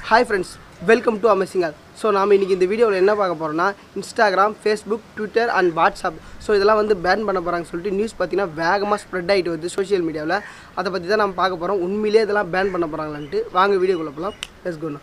hi friends welcome to அமேசிங்கல் so நாம் இன்றைக்கி இந்த வீடியோவில் என்ன பார்க்க போகிறோம்னா Instagram Facebook Twitter and WhatsApp so இதெல்லாம் வந்து பேன் பண்ண போகிறாங்கன்னு சொல்லிட்டு நியூஸ் பார்த்தீங்கன்னா வேகமாக ஸ்ப்ரெட் ஆகிட்டு வருது சோஷியல் மீடியாவில் அதை பற்றி தான் நம்ம பார்க்க போகிறோம் உண்மையிலே இதெல்லாம் பேன் பண்ண போகிறாங்களான்ட்டு வாங்க வீடியோக்குள்ளே போகலாம் லெட்ஸ் கோணும்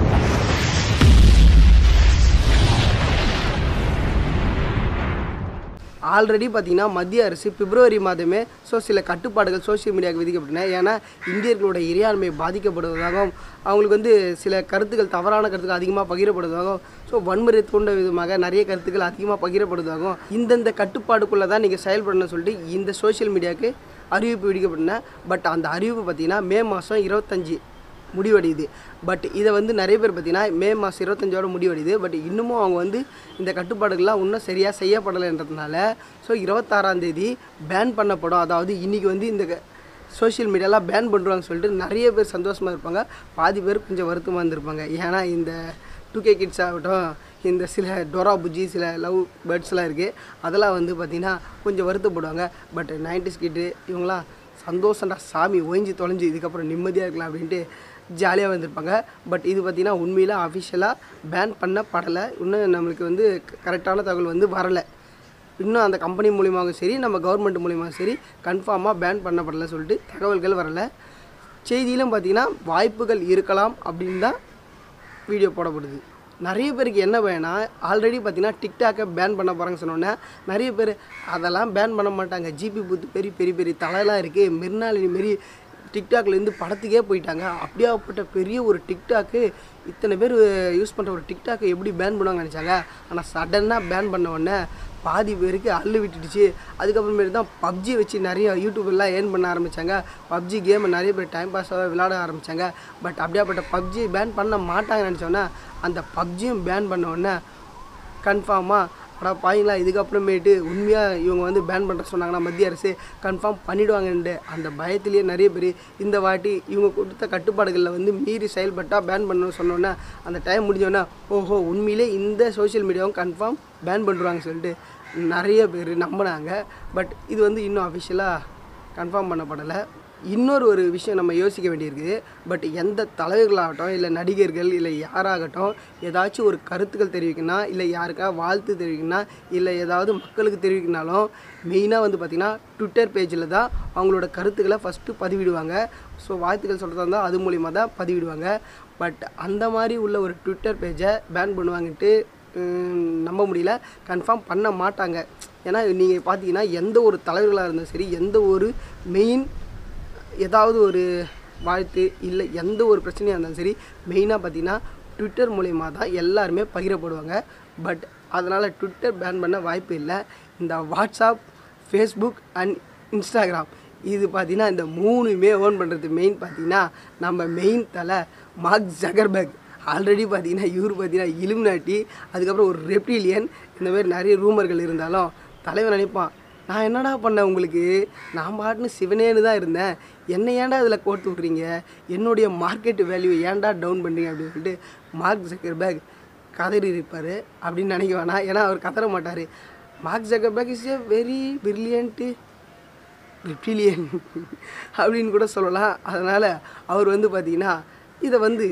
ஆல்ரெடி பார்த்தீங்கன்னா மத்திய அரசு பிப்ரவரி மாதமே ஸோ சில கட்டுப்பாடுகள் சோஷியல் மீடியாவுக்கு விதிக்கப்பட்டன ஏன்னா இந்தியர்களோட இறையாண்மை பாதிக்கப்படுவதாகவும் அவங்களுக்கு வந்து சில கருத்துக்கள் தவறான கருத்துக்கள் அதிகமாக பகிரப்படுவதாகவும் ஸோ வன்முறை தூண்ட விதமாக நிறைய கருத்துக்கள் அதிகமாக பகிரப்படுவதாகவும் இந்தந்த கட்டுப்பாடுக்குள்ளே தான் நீங்கள் செயல்படணும்னு சொல்லிட்டு இந்த சோஷியல் மீடியாவுக்கு அறிவிப்பு விடுக்கப்பட்டன பட் அந்த அறிவிப்பு பார்த்தீங்கன்னா மே மாதம் இருபத்தஞ்சி முடிவடையுது பட் இதை வந்து நிறைய பேர் பார்த்தீங்கன்னா மே மாதம் இருபத்தஞ்சோட முடிவடையுது பட் இன்னமும் அவங்க வந்து இந்த கட்டுப்பாடுகள்லாம் இன்னும் சரியாக செய்யப்படலைன்றதுனால ஸோ இருபத்தாறாம் தேதி பேன் பண்ணப்படும் அதாவது இன்றைக்கி வந்து இந்த சோஷியல் மீடியாலாம் பேன் பண்ணுறாங்கன்னு சொல்லிட்டு நிறைய பேர் சந்தோஷமாக இருப்பாங்க பாதி பேர் கொஞ்சம் வருத்தமாக இருந்திருப்பாங்க ஏன்னா இந்த டூ கே கிட்ஸ் ஆகட்டும் இந்த சில டொரா புஜ்ஜி சில லவ் பேர்ட்ஸ்லாம் இருக்குது அதெல்லாம் வந்து பார்த்திங்கன்னா கொஞ்சம் வருத்தப்படுவாங்க பட் நைன்டிஸ் கிட்டு இவங்களாம் சந்தோஷம்டா சாமி ஓய்ஞ்சி தொலைஞ்சு இதுக்கப்புறம் நிம்மதியாக இருக்கலாம் அப்படின்ட்டு ஜாலியாக வந்திருப்பாங்க பட் இது பார்த்திங்கன்னா உண்மையில் அஃபிஷியலாக பேன் பண்ணப்படலை இன்னும் நம்மளுக்கு வந்து கரெக்டான தகவல் வந்து வரலை இன்னும் அந்த கம்பெனி மூலியமாகவும் சரி நம்ம கவர்மெண்ட் மூலியமாகவும் சரி கன்ஃபார்மாக பேன் பண்ணப்படலை சொல்லிட்டு தகவல்கள் வரலை செய்தியிலும் பார்த்திங்கன்னா வாய்ப்புகள் இருக்கலாம் அப்படின்னு தான் வீடியோ போடப்படுது நிறைய பேருக்கு என்ன பயனா ஆல்ரெடி பார்த்தீங்கன்னா டிக்டாக்கை பேன் பண்ண போகிறாங்கன்னு சொன்னோன்னே நிறைய பேர் அதெல்லாம் பேன் பண்ண மாட்டாங்க ஜிபி புத்து பெரிய பெரிய பெரிய தலைலாம் இருக்குது மிர்னாலினி மாரி டிக்டாக்லேருந்து படத்துக்கே போயிட்டாங்க அப்படியாப்பட்ட பெரிய ஒரு டிக்டாக்கு இத்தனை பேர் யூஸ் பண்ணுற ஒரு டிக்டாக்கை எப்படி பேன் பண்ணுவாங்கன்னு நினச்சாங்க ஆனால் சடனாக பேன் பண்ண உடனே பாதி பேருக்கு அள்ளு விட்டுடுச்சு அதுக்கப்புறமேட்டு தான் பப்ஜி வச்சு நிறைய யூடியூப்லாம் ஏர்ன் பண்ண ஆரம்பித்தாங்க பப்ஜி கேமை நிறைய பேர் டைம் பாஸாக விளையாட ஆரம்பித்தாங்க பட் அப்படியாப்பட்ட பப்ஜி பேன் பண்ண மாட்டாங்கன்னு நினச்சோன்னே அந்த பப்ஜியும் பேன் பண்ண உடனே கன்ஃபார்மாக அடா பாயிங்களா இதுக்கப்புறமேட்டு உண்மையாக இவங்க வந்து பேன் பண்ணுற சொன்னாங்கன்னா மத்திய அரசு கன்ஃபார்ம் பண்ணிவிடுவாங்கன்ட்டு அந்த பயத்திலேயே நிறைய பேர் இந்த வாட்டி இவங்க கொடுத்த கட்டுப்பாடுகளில் வந்து மீறி செயல்பட்டால் பேன் பண்ணணும்னு சொன்னோன்னே அந்த டைம் முடிஞ்சோன்னே ஓஹோ உண்மையிலே இந்த சோஷியல் மீடியாவும் கன்ஃபார்ம் பேன் பண்ணுறாங்க சொல்லிட்டு நிறைய பேர் நம்பினாங்க பட் இது வந்து இன்னும் அஃபிஷியலாக கன்ஃபார்ம் பண்ணப்படலை இன்னொரு ஒரு விஷயம் நம்ம யோசிக்க வேண்டியிருக்குது பட் எந்த தலைவர்களாகட்டும் இல்லை நடிகர்கள் இல்லை யாராகட்டும் ஏதாச்சும் ஒரு கருத்துக்கள் தெரிவிக்கணும் இல்லை யாருக்கா வாழ்த்து தெரிவிக்கணும் இல்லை ஏதாவது மக்களுக்கு தெரிவிக்கனாலும் மெயினாக வந்து பார்த்திங்கன்னா ட்விட்டர் பேஜில் தான் அவங்களோட கருத்துக்களை ஃபஸ்ட்டு பதிவிடுவாங்க ஸோ வாழ்த்துக்கள் சொல்கிறதா இருந்தால் அது மூலிமா தான் பதிவிடுவாங்க பட் அந்த மாதிரி உள்ள ஒரு ட்விட்டர் பேஜை பேன் பண்ணுவாங்கன்ட்டு நம்ப முடியல கன்ஃபார்ம் பண்ண மாட்டாங்க ஏன்னா நீங்கள் பார்த்தீங்கன்னா எந்த ஒரு தலைவர்களாக இருந்தாலும் சரி எந்த ஒரு மெயின் ஏதாவது ஒரு வாழ்த்து இல்லை எந்த ஒரு பிரச்சனையாக இருந்தாலும் சரி மெயினாக பார்த்தீங்கன்னா ட்விட்டர் மூலயமா தான் எல்லாருமே பகிரப்படுவாங்க பட் அதனால் ட்விட்டர் பேன் பண்ண வாய்ப்பு இல்லை இந்த வாட்ஸ்அப் ஃபேஸ்புக் அண்ட் இன்ஸ்டாகிராம் இது பார்த்தீங்கன்னா இந்த மூணுமே ஓன் பண்ணுறது மெயின் பார்த்தீங்கன்னா நம்ம மெயின் தலை மார்க் ஜகர்பர்க் ஆல்ரெடி பார்த்தீங்கன்னா இவர் பார்த்தீங்கன்னா இலுமினாட்டி அதுக்கப்புறம் ஒரு ரெப்டிலியன் இந்த மாதிரி நிறைய ரூமர்கள் இருந்தாலும் தலைவன் நினைப்பான் நான் என்னடா பண்ணேன் உங்களுக்கு நான் பாட்டுன்னு சிவனேன்னு தான் இருந்தேன் என்னை ஏன்டா இதில் கோர்த்து விட்றீங்க என்னுடைய மார்க்கெட் வேல்யூ ஏன்டா டவுன் பண்ணுறீங்க அப்படின்னு சொல்லிட்டு மார்க் ஜக்கர்பேக் கதறி இருப்பார் அப்படின்னு நினைக்க வேணாம் ஏன்னா அவர் கதற மாட்டார் Mark Zuckerberg is a very brilliant reptilian அப்படின்னு கூட சொல்லலாம் அதனால் அவர் வந்து பார்த்திங்கன்னா இதை வந்து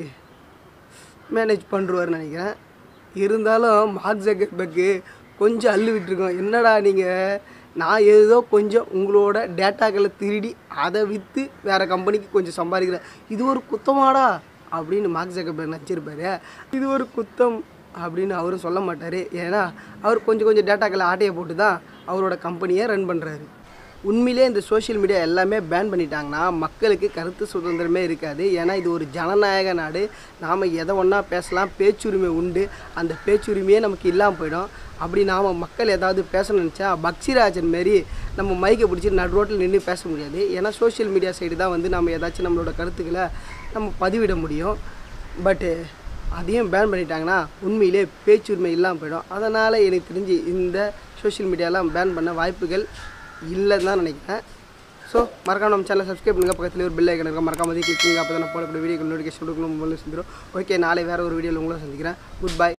மேனேஜ் பண்ணுருவார்னு நினைக்கிறேன் இருந்தாலும் மார்க் ஜக்கர்பர்க்கு கொஞ்சம் அள்ளு விட்டுருக்கோம் என்னடா நீங்கள் நான் ஏதோ கொஞ்சம் உங்களோட டேட்டாக்களை திருடி அதை விற்று வேறு கம்பெனிக்கு கொஞ்சம் சம்பாதிக்கிறேன் இது ஒரு குத்தமாடா அப்படின்னு மார்க் ஜக்கர்பர்க் நினச்சிருப்பாரு இது ஒரு குத்தம் அப்படின்னு அவரும் சொல்ல மாட்டார் ஏன்னா அவர் கொஞ்சம் கொஞ்சம் டேட்டாக்களை ஆட்டையை போட்டு தான் அவரோட கம்பெனியை ரன் பண்ணுறாரு உண்மையிலே இந்த சோஷியல் மீடியா எல்லாமே பேன் பண்ணிட்டாங்கன்னா மக்களுக்கு கருத்து சுதந்திரமே இருக்காது ஏன்னா இது ஒரு ஜனநாயக நாடு நாம் எதை ஒன்றா பேசலாம் பேச்சுரிமை உண்டு அந்த பேச்சுரிமையே நமக்கு இல்லாமல் போயிடும் அப்படி நாம் மக்கள் ஏதாவது பேசணும்னு நினச்சா பக்சிராஜன் மாரி நம்ம மைக்கை பிடிச்சி நடு ரோட்டில் நின்று பேச முடியாது ஏன்னா சோஷியல் மீடியா சைடு தான் வந்து நம்ம ஏதாச்சும் நம்மளோட கருத்துக்களை நம்ம பதிவிட முடியும் பட்டு அதையும் பேன் பண்ணிட்டாங்கன்னா உண்மையிலே பேச்சுரிமை இல்லாமல் போயிடும் அதனால் எனக்கு தெரிஞ்சு இந்த சோஷியல் மீடியாலாம் பேன் பண்ண வாய்ப்புகள் இல்லைன்னு தான் நினைக்கிறேன் ஸோ மறக்காம நம்ம சேனலை சப்ஸ்கிரைப் பண்ணுங்கள் பக்கத்தில் ஒரு பெல் ஐக்கன் இருக்க மறக்காம கிளிக் பண்ணுங்க அப்போ தான் நான் போடக்கூடிய வீடியோ நோட்டிஃபிகேஷன் கொடுக்கணும் செஞ்சிடும் ஓகே நாளை வேறு ஒரு வீடியோவில் உங்களை சந்திக்கிறேன் குட் பை